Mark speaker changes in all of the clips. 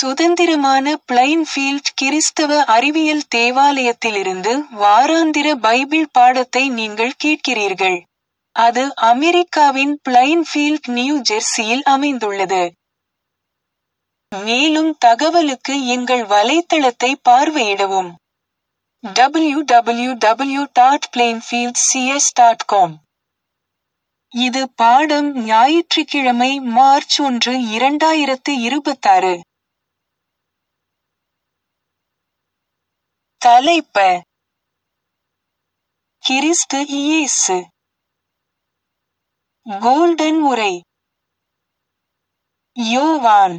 Speaker 1: சுதந்திரமான பிளைன்ஃபீல்ட் கிறிஸ்தவ அறிவியல் தேவாலயத்திலிருந்து வாராந்திர பைபிள் பாடத்தை நீங்கள் கேட்கிறீர்கள். அது அமெரிக்காவின் பிளைன்ஃபீல்ட் நியூ ஜெர்சியில் அமைந்துள்ளது. மேலும் தகவலுக்கு எங்கள் வலைத்தளத்தை பார்வையிடவும். www.plainfieldcs.com இது பாடம் ஞாயிற்றுக்கிழமை மார்ச் ஒன்று இரண்டாயிரத்து இருபத்தாறு. தலைப்ப கிறிஸ்து இயேசு கோல்டன் உரை யோவான்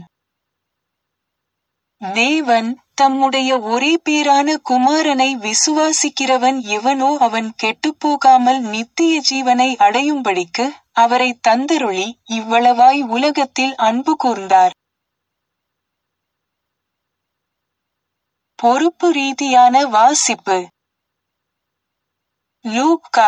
Speaker 1: தேவன் தம்முடைய ஒரே பேரான குமாரனை விசுவாசிக்கிறவன் எவனோ அவன் கெட்டுப்போகாமல் நித்திய ஜீவனை அடையும்படிக்கு அவரை தந்தருளி இவ்வளவாய் உலகத்தில் அன்பு கூர்ந்தார். பொறுப்பு ரீதியான வாசிப்பு லூக்கா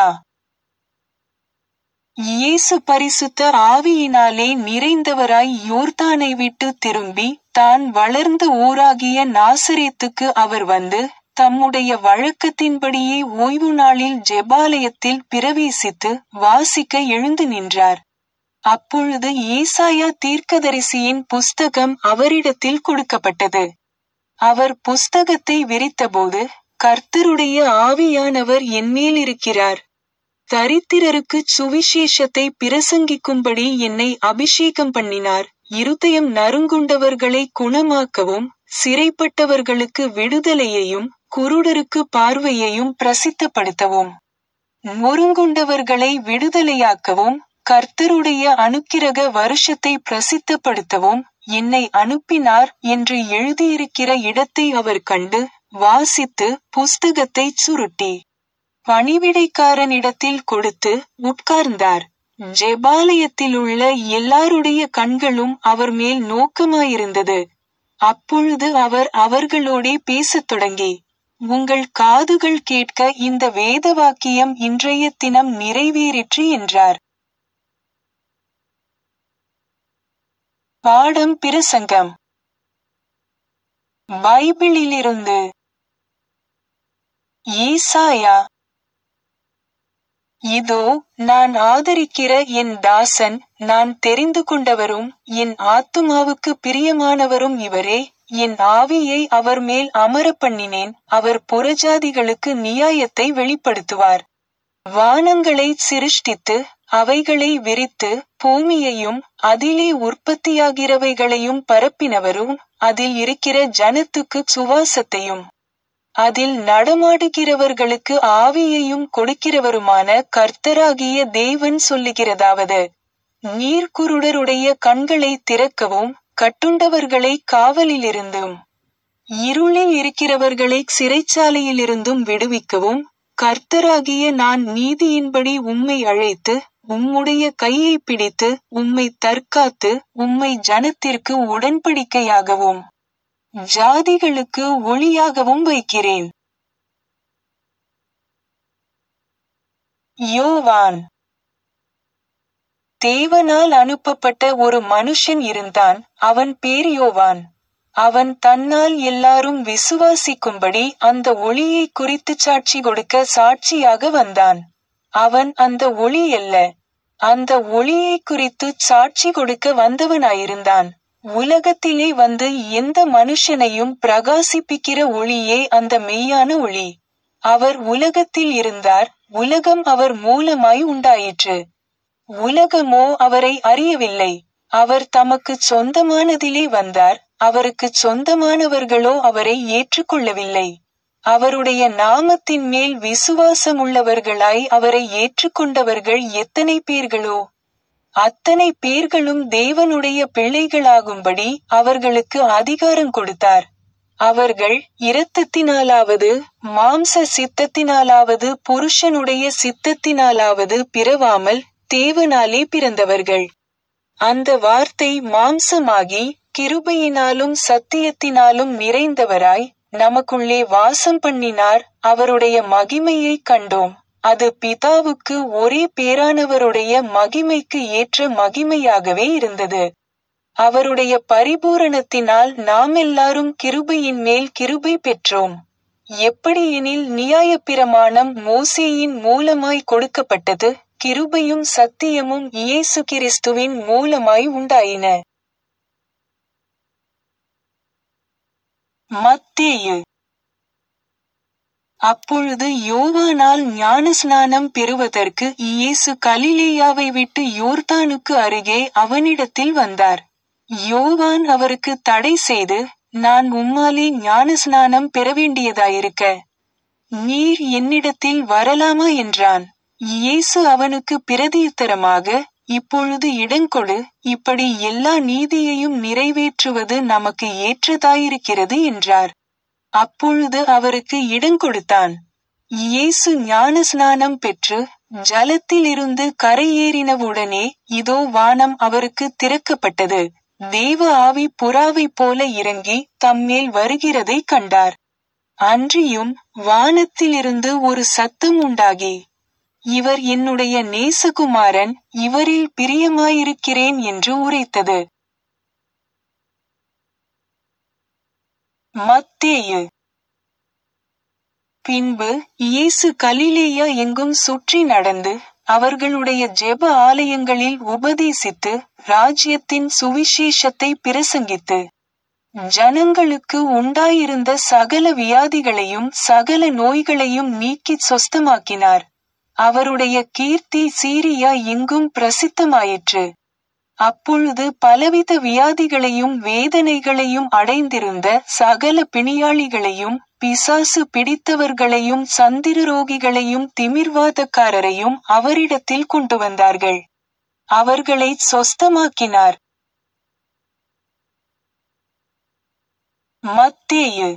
Speaker 1: இயேசு பரிசுத்த ஆவியினாலே நிறைந்தவராய் யோர்தானை விட்டு திரும்பி தான் வளர்ந்த ஊராகிய நாசரேத்துக்கு அவர் வந்து தம்முடைய வழக்கத்தின்படியே ஓய்வு நாளில் ஜெபாலயத்தில் பிரவேசித்து வாசிக்க எழுந்து நின்றார். அப்பொழுது ஏசாயா தீர்க்கதரிசியின் புஸ்தகம் அவரிடத்தில் கொடுக்கப்பட்டது. அவர் புஸ்தகத்தை விரித்தபோது கர்த்தருடைய ஆவியானவர் என்மேல் இருக்கிறார். தரித்திரருக்குச் சுவிசேஷத்தை பிரசங்கிக்கும்படி என்னை அபிஷேகம் பண்ணினார். இருதயம் நறுங்குண்டவர்களை குணமாக்கவும் சிறைப்பட்டவர்களுக்கு விடுதலையையும் குருடருக்கு பார்வையையும் பிரசித்தப்படுத்தவும் நொறுங்குண்டவர்களை விடுதலையாக்கவும் கர்த்தருடைய அனுக்கிரக வருஷத்தை பிரசித்தப்படுத்தவும் என்னை அனுப்பினார் என்று எழுதியிருக்கிற இடத்தை அவர் கண்டு வாசித்து புஸ்தகத்தைச் சுருட்டி பணிவிடைக்காரனிடத்தில் கொடுத்து உட்கார்ந்தார். ஜெபாலயத்திலுள்ள எல்லாருடைய கண்களும் அவர் மேல் நோக்கமாயிருந்தது. அப்பொழுது அவர் அவர்களோடே பேசத் தொடங்கி உங்கள் காதுகள் கேட்க இந்த வேதவாக்கியம் இன்றைய தினம் நிறைவேறிற்று என்றார். பாடம் பிரசங்கம் பைபிளிலிருந்து ஏசாயா இதோ நான் ஆதரிக்கிற என் தாசன் நான் தெரிந்து கொண்டவரும் என் ஆத்துமாவுக்கு பிரியமானவரும் இவரே என் ஆவியை அவர் மேல் அமரப் பண்ணினேன் அவர் புறஜாதிகளுக்கு நியாயத்தை வெளிப்படுத்துவார் வானங்களை சிருஷ்டித்து அவைகளை விரித்து பூமியையும் அதிலே உற்பத்தியாகிறவைகளையும் பரப்பினவரும் அதில் இருக்கிற ஜனத்துக்கு சுவாசத்தையும் அதில் நடமாடுகிறவர்களுக்கு ஆவியையும் கொடுக்கிறவருமான கர்த்தராகிய தேவன் சொல்லுகிறதாவது நீர்க்குருடருடைய கண்களை திறக்கவும் கட்டுண்டவர்களை காவலிலிருந்தும் இருளில் இருக்கிறவர்களை சிறைச்சாலையிலிருந்தும் விடுவிக்கவும் கர்த்தராகிய நான் நீதியின்படி உம்மை அழைத்து உம்முடைய கையை பிடித்து உம்மை தற்காத்து உம்மை ஜனத்திற்கு உடன்படிக்கையாகவும் ஜாதிகளுக்கு ஒளியாகவும் வைக்கிறேன் யோவான் தேவனால் அனுப்பப்பட்ட ஒரு மனுஷன் இருந்தான் அவன் பேர் யோவான் அவன் தன்னால் எல்லாரும் விசுவாசிக்கும்படி அந்த ஒளியை குறித்து சாட்சி கொடுக்க சாட்சியாக வந்தான் அவன் அந்த ஒளி அல்ல அந்த ஒளியை குறித்து சாட்சி கொடுக்க வந்தவனாயிருந்தான் உலகத்திலே வந்து எந்த மனுஷனையும் பிரகாசிப்பிக்கிற ஒளியே அந்த மெய்யான ஒளி அவர் உலகத்தில் இருந்தார் உலகம் அவர் மூலமாய் உண்டாயிற்று உலகமோ அவரை அறியவில்லை அவர் தமக்கு சொந்தமானதிலே வந்தார் அவருக்கு சொந்தமானவர்களோ அவரை ஏற்றுக்கொள்ளவில்லை அவருடைய நாமத்தின் மேல் விசுவாசமுள்ளவர்களாய் அவரை ஏற்றுக்கொண்டவர்கள் எத்தனை பேர்களோ அத்தனை பேர்களும் தேவனுடைய பிள்ளைகளாகும்படி அவர்களுக்கு அதிகாரம் கொடுத்தார் அவர்கள் இரத்தத்தினாலாவது மாம்ச சித்தத்தினாலாவது புருஷனுடைய சித்தத்தினாலாவது பிறவாமல் தேவனாலே பிறந்தவர்கள் அந்த வார்த்தை மாம்சமாகி கிருபையினாலும் சத்தியத்தினாலும் நிறைந்தவராய் நமக்குள்ளே வாசம் பண்ணினார் அவருடைய மகிமையைக் கண்டோம் அது பிதாவுக்கு ஒரே பேரானவருடைய மகிமைக்கு ஏற்ற மகிமையாகவே இருந்தது அவருடைய பரிபூரணத்தினால் நாம் எல்லாரும் கிருபையின் மேல் கிருபை பெற்றோம் எப்படியெனில் நியாயப்பிரமாணம் மோசேயின் மூலமாய் கொடுக்கப்பட்டது கிருபையும் சத்தியமும் இயேசு கிறிஸ்துவின் மூலமாய் உண்டாயின மத்தேயு அப்பொழுது யோவானால் ஞானஸ்நானம் பெறுவதற்கு இயேசு கலிலேயாவை விட்டு யோர்தானுக்கு அருகே அவனிடத்தில் வந்தார் யோவான் அவருக்கு தடை செய்து நான் உம்மாலே ஞானஸ்நானம் பெற வேண்டியதாயிருக்க நீர் என்னிடத்தில் வரலாமா என்றான் இயேசு அவனுக்கு பிரதியுத்தரமாக இப்பொழுது இடங்கொடு இப்படி எல்லா நீதியையும் நிறைவேற்றுவது நமக்கு ஏற்றதாயிருக்கிறது என்றார் அப்பொழுது அவருக்கு இடங்கொடுத்தான் இயேசு ஞானஸ்நானம் பெற்று ஜலத்திலிருந்து கரையேறினவுடனே இதோ வானம் அவருக்கு திறக்கப்பட்டது தேவ ஆவி புறாவைப் போல இறங்கி தம்மேல் வருகிறதை கண்டார் அன்றியும் வானத்திலிருந்து ஒரு சத்தம் உண்டாகி இவர் என்னுடைய நேசகுமாரன் இவரில் பிரியமாயிருக்கிறேன் என்று உரைத்தது மத்தேயு பின்பு இயேசு கலிலேயா எங்கும் சுற்றி நடந்து அவர்களுடைய ஜெப ஆலயங்களில் உபதேசித்து ராஜ்யத்தின் சுவிசேஷத்தை பிரசங்கித்து ஜனங்களுக்கு உண்டாயிருந்த சகல வியாதிகளையும் சகல நோய்களையும் நீக்கிச் சொஸ்தமாக்கினார் அவருடைய கீர்த்தி சீரியா எங்கும் பிரசித்தமாயிற்று அப்பொழுது பலவித வியாதிகளையும் வேதனைகளையும் அடைந்திருந்த சகல பிணியாளிகளையும் பிசாசு பிடித்தவர்களையும் சந்திர ரோகிகளையும் திமிர்வாதக்காரரையும் அவரிடத்தில் கொண்டு வந்தார்கள் அவர்களை சொஸ்தமாக்கினார் மத்தேயு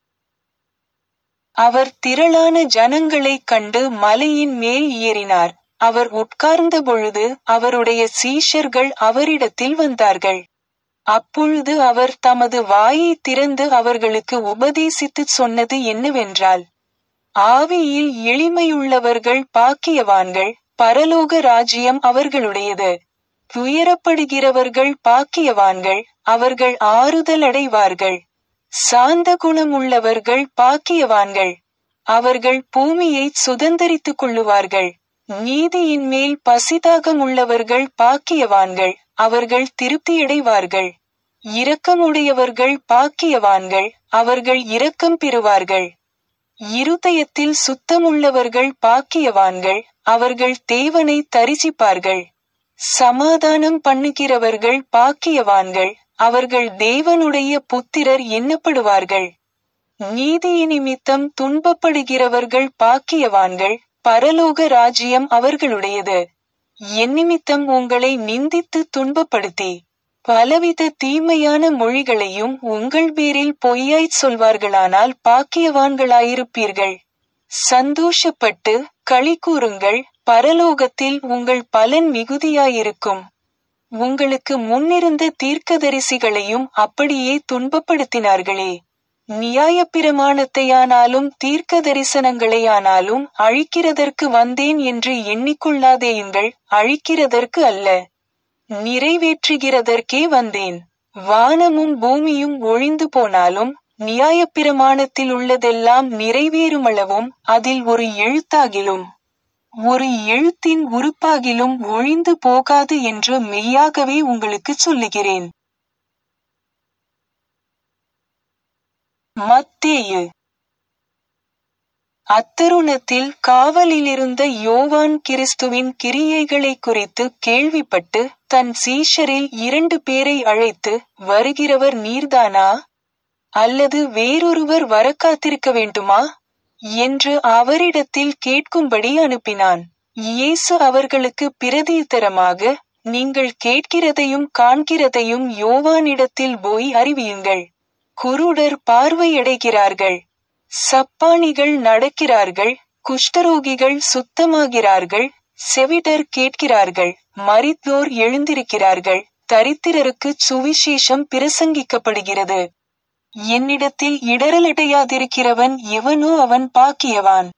Speaker 1: அவர் திரளான ஜனங்களைக் கண்டு மலையின் மேல் ஏறினார் அவர் உட்கார்ந்த பொழுது அவருடைய சீஷர்கள் அவரிடத்தில் வந்தார்கள் அப்பொழுது அவர் தமது வாயை திறந்து அவர்களுக்கு உபதேசித்துச் சொன்னது என்னவென்றால் ஆவியில் எளிமையுள்ளவர்கள் பாக்கியவான்கள் பரலோக ராஜ்யம் அவர்களுடையது துயரப்படுகிறவர்கள் பாக்கியவான்கள் அவர்கள் ஆறுதல் அடைவார்கள் சாந்த குணமுள்ளவர்கள் பாக்கியவான்கள் அவர்கள் பூமியை சுதந்தரித்துக் கொள்ளுவார்கள் நீதியின் மேல் பசிதாகமுள்ளவர்கள் பாக்கியவான்கள் அவர்கள் திருப்தியடைவார்கள் இரக்கமுடையவர்கள் பாக்கியவான்கள் அவர்கள் இரக்கம் பெறுவார்கள் இருதயத்தில் சுத்தமுள்ளவர்கள் பாக்கியவான்கள் அவர்கள் தேவனை தரிசிப்பார்கள் சமாதானம் பண்ணுகிறவர்கள் பாக்கியவான்கள் அவர்கள் தேவனுடைய புத்திரர் எண்ணப்படுவார்கள் நீதி நிமித்தம் துன்பப்படுகிறவர்கள் பாக்கியவான்கள் பரலோக ராஜ்யம் அவர்களுடையது என் நிமித்தம் உங்களை நிந்தித்து துன்பப்படுத்தி பலவித தீமையான மொழிகளையும் உங்கள் பேரில் பொய்யாய்ச் சொல்வார்களானால் பாக்கியவான்களாயிருப்பீர்கள் சந்தோஷப்பட்டு களி கூறுங்கள் பரலோகத்தில் உங்கள் பலன் மிகுதியாயிருக்கும் உங்களுக்கு முன்னிருந்த தீர்க்கதரிசிகளையும் அப்படியே துன்பப்படுத்தினார்களே நியாய பிரமாணத்தையானாலும் தீர்க்க தரிசனங்களையானாலும் அழிக்கிறதற்கு வந்தேன் என்று எண்ணிக்கொள்ளாதேயுங்கள் அழிக்கிறதற்கு அல்ல நிறைவேற்றுகிறதற்கே வந்தேன் வானமும் பூமியும் ஒழிந்து போனாலும் நியாயப்பிரமாணத்தில் உள்ளதெல்லாம் நிறைவேறுமளவும் அதில் ஒரு எழுத்தாகிலும் ஒரு எழுத்தின் உறுப்பாகிலும் ஒழிந்து போகாது என்று மெய்யாகவே உங்களுக்கு சொல்லுகிறேன் மத்தேயு அத்தருணத்தில் காவலிலிருந்த யோவான் கிறிஸ்துவின் கிரியைகளை குறித்து கேள்விப்பட்டு தன் சீஷரில் இரண்டு பேரை அழைத்து வருகிறவர் நீர்தானா அல்லது வேறொருவர் வர காத்திருக்க வேண்டுமா என்று அவரிடத்தில் கேட்கும்படி அனுப்பினான் இயேசு அவர்களுக்கு பிரதியுத்தரமாக நீங்கள் கேட்கிறதையும் காண்கிறதையும் யோவானிடத்தில் போய் அறிவியுங்கள் குருடர் பார்வையடைகிறார்கள் சப்பானிகள் நடக்கிறார்கள் குஷ்டரோகிகள் சுத்தமாகிறார்கள் செவிடர் கேட்கிறார்கள் மரித்தோர் எழுந்திருக்கிறார்கள் தரித்திரருக்கு சுவிசேஷம் பிரசங்கிக்கப்படுகிறது என்னிடத்தில் இடரலடையாதிருக்கிறவன் எவனோ அவன் பாக்கியவான்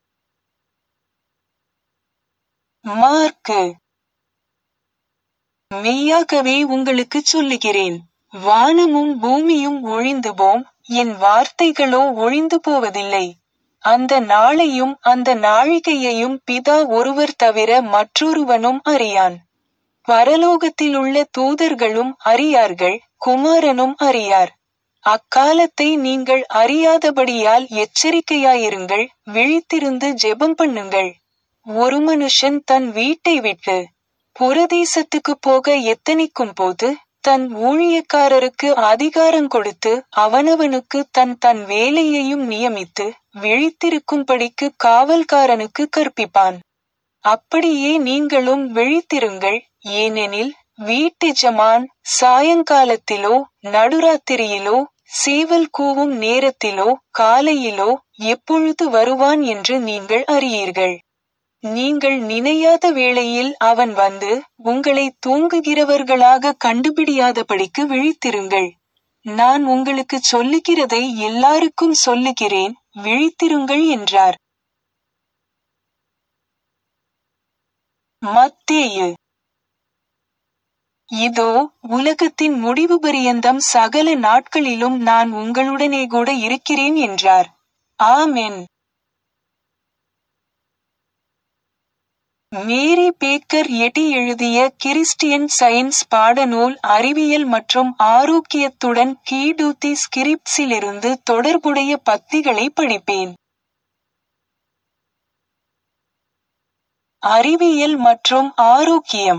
Speaker 1: மார்க்கு மெய்யாகவே உங்களுக்குச் சொல்லுகிறேன் வானமும் பூமியும் ஒழிந்து போம் என் வார்த்தைகளோ ஒழிந்து போவதில்லை அந்த நாளையும் அந்த நாழிகையையும் பிதா ஒருவர் தவிர மற்றொருவனும் அறியான் பரலோகத்திலுள்ள தூதர்களும் அறியார்கள் குமாரனும் அறியார் அக்காலத்தை நீங்கள் அறியாதபடியால் எச்சரிக்கையாயிருங்கள் விழித்திருந்து ஜெபம் பண்ணுங்கள் ஒரு மனுஷன் தன் வீட்டை விட்டு புரதேசத்துக்கு போக எத்தனிக்கும் போது தன் ஊழியக்காரருக்கு அதிகாரம் கொடுத்து அவனவனுக்கு தன் தன் வேலையையும் நியமித்து விழித்திருக்கும்படிக்கு காவல்காரனுக்கு கற்பிப்பான் அப்படியே நீங்களும் விழித்திருங்கள் ஏனெனில் வீட்டெஜமான் சாயங்காலத்திலோ நடுராத்திரியிலோ சேவல் கூவும் நேரத்திலோ காலையிலோ எப்பொழுது வருவான் என்று நீங்கள் அறியீர்கள் நீங்கள் நினையாத வேளையில் அவன் வந்து உங்களை தூங்குகிறவர்களாக கண்டுபிடியாதபடிக்கு விழித்திருங்கள் நான் உங்களுக்கு சொல்லுகிறதை எல்லாருக்கும் சொல்லுகிறேன் விழித்திருங்கள் என்றார் மத்தேயு இதோ உலகத்தின் முடிவு பரியந்தம் சகல நாட்களிலும் நான் உங்களுடனே கூட இருக்கிறேன் என்றார் ஆமென் மேரி பேக்கர் எட்டி எழுதிய கிறிஸ்டியன் சயின்ஸ் பாடநூல் அறிவியல் மற்றும் ஆரோக்கியத்துடன் கீடூத்தி ஸ்கிரிப்ட்ஸிலிருந்து தொடர்புடைய பத்திகளை படிப்பேன் அறிவியல் மற்றும் ஆரோக்கியம்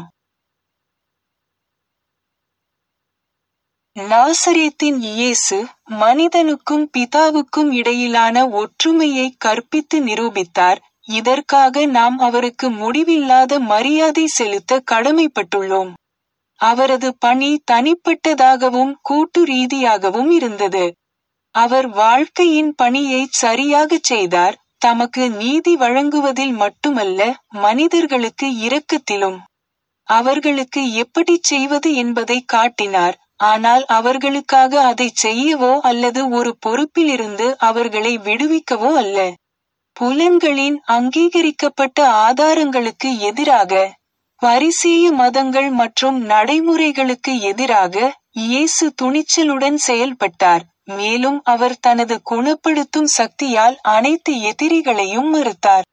Speaker 1: நாசரேத்தின் இயேசு மனிதனுக்கும் பிதாவுக்கும் இடையிலான ஒற்றுமையை கற்பித்து நிரூபித்தார் இதற்காக நாம் அவருக்கு முடிவில்லாத மரியாதை செலுத்த கடமைப்பட்டுள்ளோம் அவரது பணி தனிப்பட்டதாகவும் கூட்டு ரீதியாகவும் இருந்தது அவர் வாழ்க்கையின் பணியை சரியாகச் செய்தார் தமக்கு நீதி வழங்குவதில் மட்டுமல்ல மனிதர்களுக்கு இரக்கத்திலும் அவர்களுக்கு எப்படிச் செய்வது என்பதை காட்டினார் ஆனால் அவர்களுக்காக அதை செய்யவோ அல்லது ஒரு பொறுப்பிலிருந்து அவர்களை விடுவிக்கவோ அல்ல புலன்களின் அங்கீகரிக்கப்பட்ட ஆதாரங்களுக்கு எதிராக பரிசேய மதங்கள் மற்றும் நடைமுறைகளுக்கு எதிராக இயேசு துணிச்சலுடன் செயல்பட்டார் மேலும் அவர் தனது குணப்படுத்தும் சக்தியால் அனைத்து எதிரிகளையும் மறுத்தார்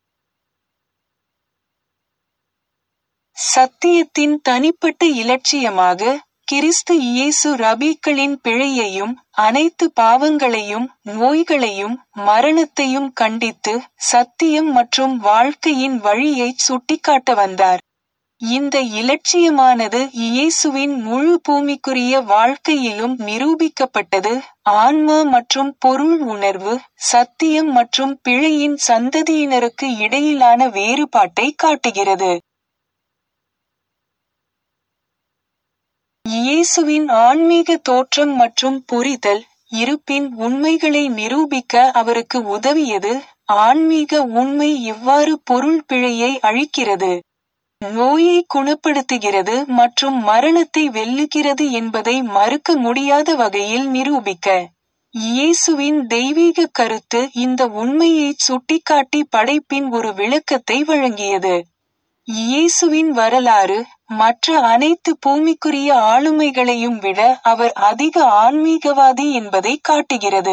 Speaker 1: சத்தியத்தின் தனிப்பட்ட இலட்சியமாக கிறிஸ்து இயேசு ரபிக்களின் பிழையையும் அனைத்து பாவங்களையும் நோய்களையும் மரணத்தையும் கண்டித்து சத்தியம் மற்றும் வாழ்க்கையின் வழியை சுட்டிக்காட்ட வந்தார் இந்த இலட்சியமானது இயேசுவின் முழு பூமிக்குரிய வாழ்க்கையிலும் நிரூபிக்கப்பட்டது ஆன்மா மற்றும் பொருள் உணர்வு சத்தியம் மற்றும் பிழையின் சந்ததியினருக்கு இடையிலான வேறுபாட்டை காட்டுகிறது இயேசுவின் ஆன்மீக தோற்றம் மற்றும் புரிதல் இருப்பின் உண்மைகளை நிரூபிக்க அவருக்கு உதவியது ஆன்மீக உண்மை இவ்வாறு பொருள் பிழையை அழிக்கிறது நோயை குணப்படுத்துகிறது மற்றும் மரணத்தை வெல்லுகிறது என்பதை மறுக்க முடியாத வகையில் நிரூபிக்க இயேசுவின் தெய்வீக கருத்து இந்த உண்மையை சுட்டிக்காட்டி படைப்பின் ஒரு விளக்கத்தை வழங்கியது இயேசுவின் வரலாறு மற்ற அனைத்து பூமிக்குரிய ஆளுமைகளையும் விட அவர் அதிக ஆன்மீகவாதி என்பதை காட்டுகிறது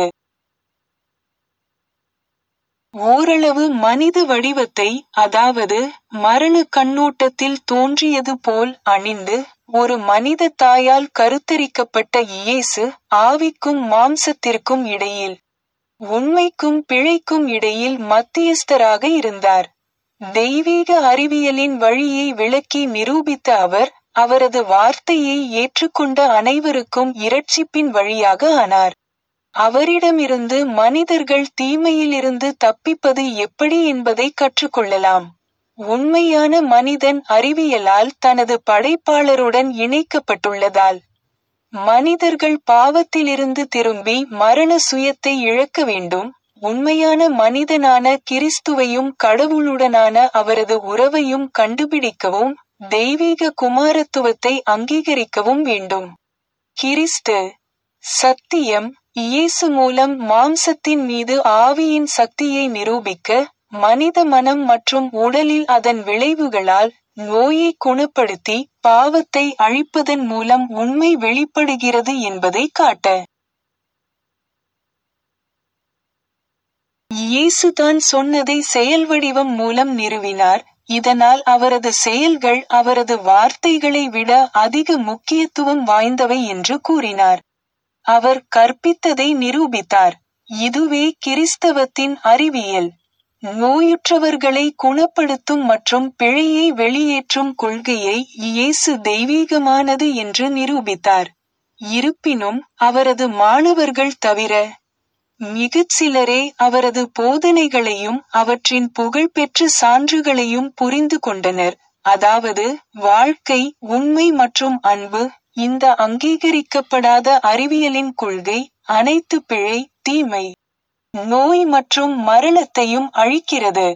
Speaker 1: ஓரளவு மனித வடிவத்தை அதாவது மரண கண்ணோட்டத்தில் தோன்றியது போல் அணிந்து ஒரு மனித தாயால் கருத்தரிக்கப்பட்ட இயேசு ஆவிக்கும் மாம்சத்திற்கும் இடையில் உண்மைக்கும் பிழைக்கும் இடையில் மத்தியஸ்தராக இருந்தார் தெய்வீக அறிவியலின் வழியை விளக்கி நிரூபித்த அவர் அவரது வார்த்தையை ஏற்றுக்கொண்ட அனைவருக்கும் இரட்சிப்பின் வழியாக ஆனார் அவரிடமிருந்து மனிதர்கள் தீமையிலிருந்து தப்பிப்பது எப்படி என்பதை கற்றுக்கொள்ளலாம் உண்மையான மனிதன் அறிவியலால் தனது படைப்பாளருடன் இணைக்கப்பட்டுள்ளதால் மனிதர்கள் பாவத்திலிருந்து திரும்பி மரண சுயத்தை இழக்க வேண்டும் உண்மையான மனிதனான கிறிஸ்துவையும் கடவுளுடனான அவரது உறவையும் கண்டுபிடிக்கவும் தெய்வீக குமாரத்துவத்தை அங்கீகரிக்கவும் வேண்டும் கிறிஸ்து சத்தியம் இயேசு மூலம் மாம்சத்தின் மீது ஆவியின் சக்தியை நிரூபிக்க மனித மனம் மற்றும் உடலில் அதன் விளைவுகளால் நோயை குணப்படுத்தி பாவத்தை அழிப்பதன் மூலம் உண்மை வெளிப்படுகிறது என்பதை காட்ட இயேசு தான் சொன்னதை செயல் வடிவம் மூலம் நிறுவினார் இதனால் அவரது செயல்கள் அவரது வார்த்தைகளை விட அதிக முக்கியத்துவம் வாய்ந்தவை என்று கூறினார் அவர் கற்பித்ததை நிரூபித்தார் இதுவே கிறிஸ்தவத்தின் அறிவியல் நோயுற்றவர்களை குணப்படுத்தும் மற்றும் பிழையை வெளியேற்றும் கொள்கையை இயேசு தெய்வீகமானது என்று நிரூபித்தார் இருப்பினும் அவரது மாணவர்கள் தவிர மிகச் சிலரே அவரது போதனைகளையும் அவற்றின் புகழ்பெற்ற சான்றுகளையும் புரிந்து கொண்டனர் அதாவது வாழ்க்கை உண்மை மற்றும் அன்பு இந்த அங்கீகரிக்கப்படாத அறிவியலின் கொள்கை அனைத்து பிழை தீமை நோய் மற்றும் மரணத்தையும் அழிக்கிறது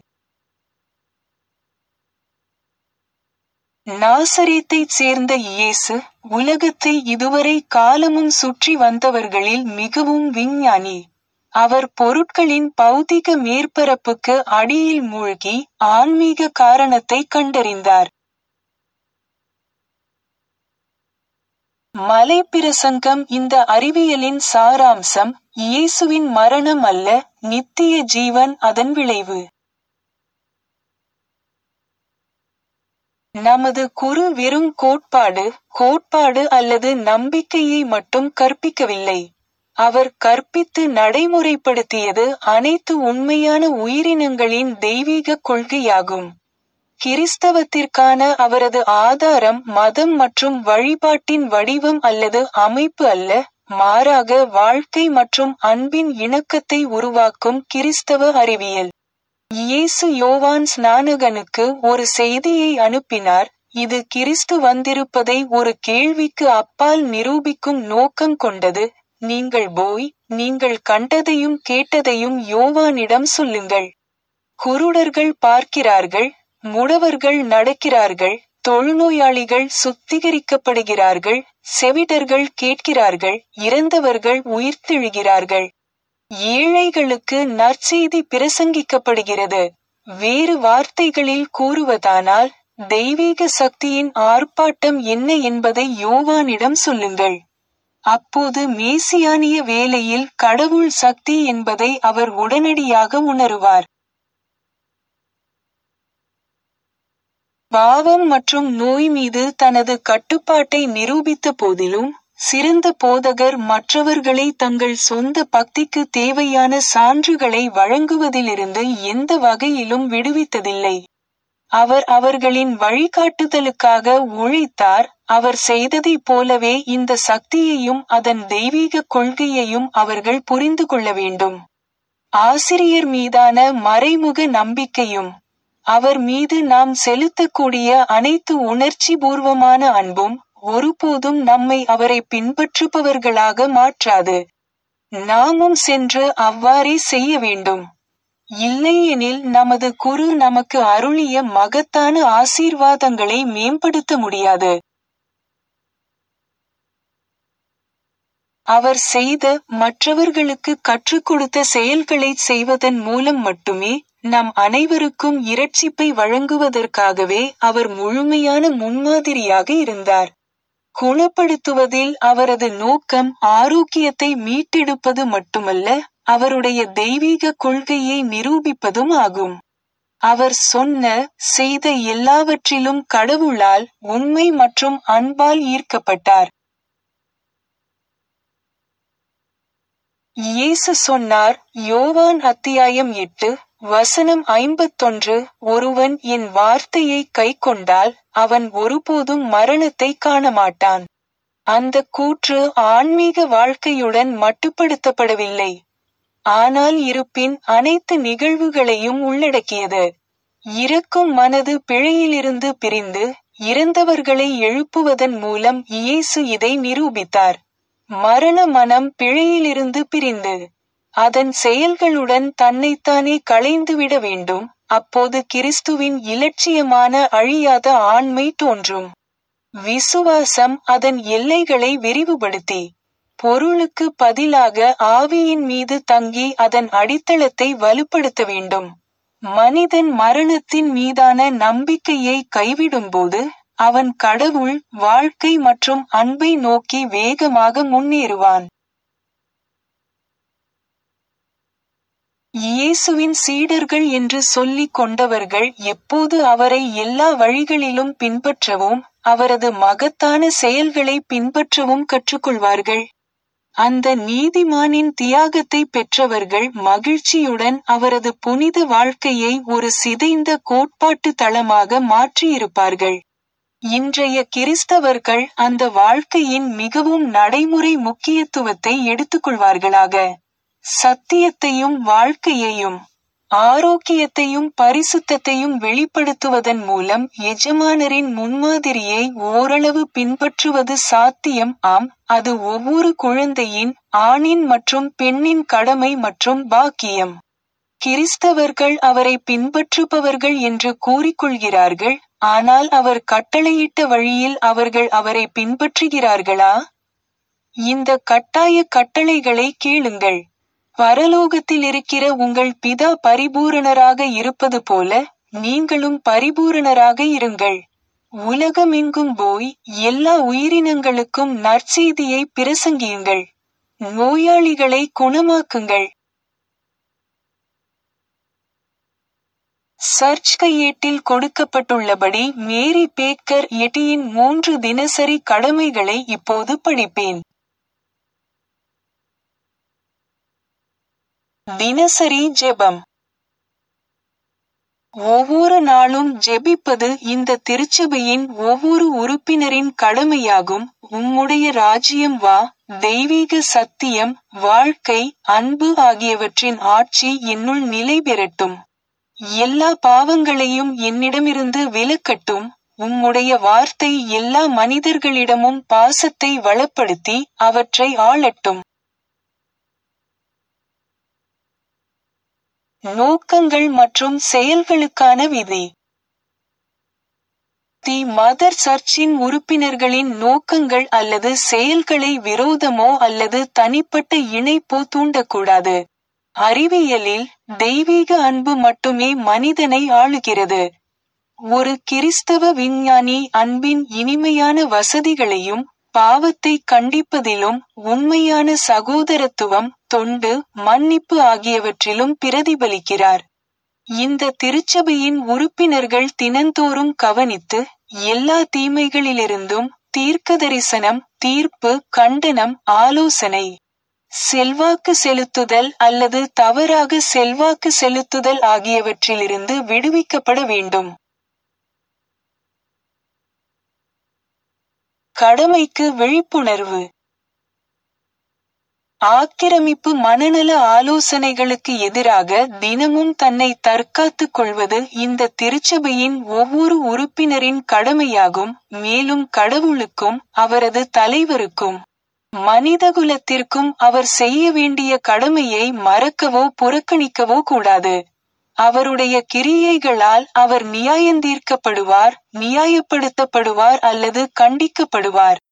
Speaker 1: நாசரேத்தைச் சேர்ந்த இயேசு உலகத்தை இதுவரை காலமும் சுற்றி வந்தவர்களில் மிகவும் விஞ்ஞானி அவர் பொருட்களின் பௌதிக மேற்பரப்புக்கு அடியில் மூழ்கி ஆன்மீக காரணத்தை கண்டறிந்தார் மலைப்பிரசங்கம் இந்த அறிவியலின் சாராம்சம் இயேசுவின் மரணம் அல்ல நித்திய ஜீவன் அதன் விளைவு நமது குரு வெறும் கோட்பாடு கோட்பாடு அல்லது நம்பிக்கையை மட்டும் கற்பிக்கவில்லை அவர் கற்பித்து நடைமுறைப்படுத்தியது அனைத்து உண்மையான உயிரினங்களின் தெய்வீக கொள்கையாகும் கிறிஸ்தவத்திற்கான அவரது ஆதாரம் மதம் மற்றும் வழிபாட்டின் வடிவம் அல்லது அமைப்பு அல்ல மாறாக வாழ்க்கை மற்றும் அன்பின் இணக்கத்தை உருவாக்கும் கிறிஸ்தவ அறிவியல் இயேசு யோவான் ஸ்நானகனுக்கு ஒரு செய்தியை அனுப்பினார் இது கிறிஸ்து வந்திருப்பதை ஒரு கேள்விக்கு அப்பால் நிரூபிக்கும் நோக்கம் கொண்டது நீங்கள் போய் நீங்கள் கண்டதையும் கேட்டதையும் யோவானிடம் சொல்லுங்கள் குருடர்கள் பார்க்கிறார்கள் முடவர்கள் நடக்கிறார்கள் தொழுநோயாளிகள் சுத்திகரிக்கப்படுகிறார்கள் செவிடர்கள் கேட்கிறார்கள் இறந்தவர்கள் உயிர்த்தெழுகிறார்கள் ஏழைகளுக்கு நற்செய்தி பிரசங்கிக்கப்படுகிறது வேறு வார்த்தைகளில் கூறுவதானால் தெய்வீக சக்தியின் ஆர்ப்பாட்டம் என்ன என்பதை யோவானிடம் சொல்லுங்கள் அப்போது மேசியானிய வேலையில் கடவுள் சக்தி என்பதை அவர் உடனடியாக உணருவார் பாவம் மற்றும் நோய் மீது தனது கட்டுப்பாட்டை நிரூபித்த போதிலும் சிறந்த போதகர் மற்றவர்களை தங்கள் சொந்த பக்திக்கு தேவையான சான்றுகளை வழங்குவதிலிருந்து எந்த வகையிலும் விடுவித்ததில்லை அவர் அவர்களின் வழிகாட்டுதலுக்காக உழைத்தார் அவர் செய்ததைப் போலவே இந்த சக்தியையும் அதன் தெய்வீக கொள்கையையும் அவர்கள் புரிந்து கொள்ள வேண்டும் ஆசிரியர் மீதான மறைமுக நம்பிக்கையும் அவர் மீது நாம் செலுத்தக்கூடிய அனைத்து உணர்ச்சி பூர்வமான அன்பும் ஒருபோதும் நம்மை அவரை பின்பற்றுபவர்களாக மாற்றாது நாமும் சென்று அவ்வாறே செய்ய வேண்டும் இல்லையெனில் நமது குரு நமக்கு அருளிய மகத்தான ஆசீர்வாதங்களை மேம்படுத்த முடியாது அவர் செய்த மற்றவர்களுக்கு கற்றுக் கொடுத்த செயல்களை செய்வதன் மூலம் மட்டுமே நம் அனைவருக்கும் இரட்சிப்பை வழங்குவதற்காகவே அவர் முழுமையான முன்மாதிரியாக இருந்தார் குணப்படுத்துவதில் அவரது நோக்கம் ஆரோக்கியத்தை மீட்டெடுப்பது மட்டுமல்ல அவருடைய தெய்வீக கொள்கையை நிரூபிப்பதும் ஆகும் அவர் சொன்ன செய்த எல்லாவற்றிலும் கடவுளால் உண்மை மற்றும் அன்பால் ஈர்க்கப்பட்டார் இயேசு சொன்னார் யோவான் அத்தியாயம் எட்டு வசனம் ஐம்பத்தொன்று ஒருவன் என் வார்த்தையை கைக்கொண்டால் அவன் ஒருபோதும் மரணத்தை காணமாட்டான் அந்த கூற்று ஆன்மீக வாழ்க்கையுடன் மட்டுப்படுத்தப்படவில்லை ஆனால் இருப்பின் அனைத்து நிகழ்வுகளையும் உள்ளடக்கியது இறக்கும் மனது பிழையிலிருந்து பிரிந்து இறந்தவர்களை எழுப்புவதன் மூலம் இயேசு இதை நிரூபித்தார் மரண மனம் பிழையிலிருந்து பிரிந்து அதன் செயல்களுடன் தன்னைத்தானே களைந்துவிட வேண்டும் அப்போது கிறிஸ்துவின் இலட்சியமான அழியாத ஆண்மை தோன்றும் விசுவாசம் அதன் எல்லைகளை விரிவுபடுத்தி பொருளுக்கு பதிலாக ஆவியின் மீது தங்கி அதன் அடித்தளத்தை வலுப்படுத்த வேண்டும் மனிதன் மரணத்தின் மீதான நம்பிக்கையை கைவிடும்போது அவன் கடவுள் வாழ்க்கை மற்றும் அன்பை நோக்கி வேகமாக முன்னேறுவான் இயேசுவின் சீடர்கள் என்று சொல்லிக் கொண்டவர்கள் எப்போது அவரை எல்லா வழிகளிலும் பின்பற்றவும் அவரது மகத்தான செயல்களை பின்பற்றவும் கற்றுக்கொள்வார்கள் அந்த நீதிமானின் தியாகத்தை பெற்றவர்கள் மகிழ்ச்சியுடன் அவரது புனித வாழ்க்கையை ஒரு சிதைந்த கோட்பாட்டு தளமாக மாற்றியிருப்பார்கள் இன்றைய கிறிஸ்தவர்கள் அந்த வாழ்க்கையின் மிகவும் நடைமுறை முக்கியத்துவத்தை எடுத்துக்கொள்வார்களாக சத்தியத்தையும் வாழ்க்கையையும் ஆரோக்கியத்தையும் பரிசுத்தத்தையும் வெளிப்படுத்துவதன் மூலம் எஜமானரின் முன்மாதிரியை ஓரளவு பின்பற்றுவது சாத்தியம் ஆம் அது ஒவ்வொரு குழந்தையின் ஆணின் மற்றும் பெண்ணின் கடமை மற்றும் பாக்கியம் கிறிஸ்தவர்கள் அவரை பின்பற்றுபவர்கள் என்று கூறிக்கொள்கிறார்கள் ஆனால் அவர் கட்டளையிட்ட வழியில் அவர்கள் அவரை பின்பற்றுகிறார்களா இந்த கட்டாய கட்டளைகளை கேளுங்கள் பரலோகத்தில் இருக்கிற உங்கள் பிதா பரிபூரணராக இருப்பது போல நீங்களும் பரிபூரணராக இருங்கள் உலகமெங்கும் போய் எல்லா உயிரினங்களுக்கும் நற்செய்தியை பிரசங்கியுங்கள் நோயாளிகளை குணமாக்குங்கள் சர்ச் கையேட்டில் கொடுக்கப்பட்டுள்ளபடி மேரி பேக்கர் எட்டியின் மூன்று தினசரி கடமைகளை இப்போது படிப்பேன் தினசரி ஜெபம் ஒவ்வொரு நாளும் ஜெபிப்பது இந்த திருச்சபையின் ஒவ்வொரு உறுப்பினரின் கடமையாகும் உம்முடைய ராஜ்யம் வா தெய்வீக சத்தியம் வாழ்க்கை அன்பு ஆகியவற்றின் ஆட்சி என்னுள் நிலை பெறட்டும் எல்லா பாவங்களையும் என்னிடமிருந்து விலக்கட்டும் உம்முடைய வார்த்தை எல்லா மனிதர்களிடமும் பாசத்தை வளப்படுத்தி அவற்றை ஆளட்டும் நோக்கங்கள் மற்றும் செயல்களுக்கான விதி தி மதர் சர்ச்சின் உறுப்பினர்களின் நோக்கங்கள் அல்லது செயல்களை விரோதமோ அல்லது தனிப்பட்ட இணைப்போ தூண்டக்கூடாது அறிவியலில் தெய்வீக அன்பு மட்டுமே மனிதனை ஆளுகிறது ஒரு கிறிஸ்தவ விஞ்ஞானி அன்பின் இனிமையான வசதிகளையும் பாவத்தை கண்டிப்பதிலும் உண்மையான சகோதரத்துவம் தொண்டு மன்னிப்பு ஆகியவற்றிலும் பிரதிபலிக்கிறார் இந்த திருச்சபையின் உறுப்பினர்கள் தினந்தோறும் கவனித்து எல்லா தீமைகளிலிருந்தும் தீர்க்க தரிசனம் தீர்ப்பு கண்டனம் ஆலோசனை செல்வாக்கு செலுத்துதல் அல்லது தவறாக செல்வாக்கு செலுத்துதல் ஆகியவற்றிலிருந்து விடுவிக்கப்பட வேண்டும் கடமைக்கு விழிப்புணர்வு ஆக்கிரமிப்பு மனநல ஆலோசனைகளுக்கு எதிராக தினமும் தன்னை தற்காத்துக் கொள்வது இந்த திருச்சபையின் ஒவ்வொரு உறுப்பினரின் கடமையாகும் மேலும் கடவுளுக்கும் அவரது தலைவருக்கும் மனிதகுலத்திற்கும் அவர் செய்ய வேண்டிய கடமையை மறக்கவோ புறக்கணிக்கவோ கூடாது அவருடைய கிரியைகளால் அவர் நியாயந்தீர்க்கப்படுவார் நியாயப்படுத்தப்படுவார் அல்லது கண்டிக்கப்படுவார்